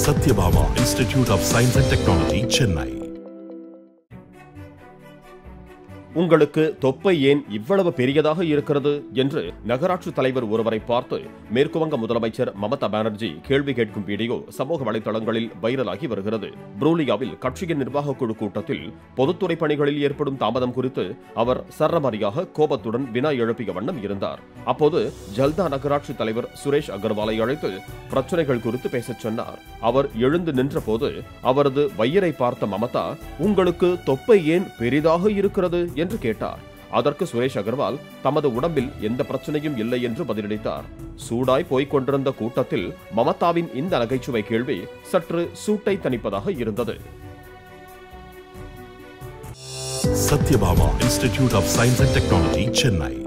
Satyabama Institute of Science and Technology, Chennai. உங்களுக்கு தொப்பை ஏன் இவ்வளவு பெரியதாக இருக்கிறது என்று நகராட்சி தலைவர் ஒருவரை பார்த்து மேற்குவங்க முதலமைச்சர் மமதா பானர்ஜி கேள்வி கேட்கும் வீடியோ சமூக வலைதளங்களில் வைரலாகி வருகிறது புரூலியாவில் கட்சியின் நிர்வாக குழு கூட்டத்தில் பொதுத்துறை பணிகளில் ஏற்படும் தாமதம் குறித்து அவர் சரமாரியாக கோபத்துடன் வினா எழுப்பிய வண்ணம் இருந்தார் அப்போது ஜல்தா நகராட்சி தலைவர் சுரேஷ் அகர்வாலை அழைத்து பிரச்சனைகள் குறித்து பேசச் சொன்னார் அவர் எழுந்து நின்றபோது அவரது வையரை பார்த்த மமதா உங்களுக்கு தொப்பை ஏன் பெரிதாக இருக்கிறது என்று கேட்டார் அதற்கு சுரேஷ் அகர்வால் தமது உடம்பில் எந்த பிரச்சனையும் இல்லை என்று பதிலளித்தார் சூடாய் போய்க் கொண்டிருந்த கூட்டத்தில் மமதாவின் இந்த நகைச்சுவை கேள்வி சற்று சூட்டை தணிப்பதாக இருந்தது Satyabama Institute of Science and Technology, Chennai.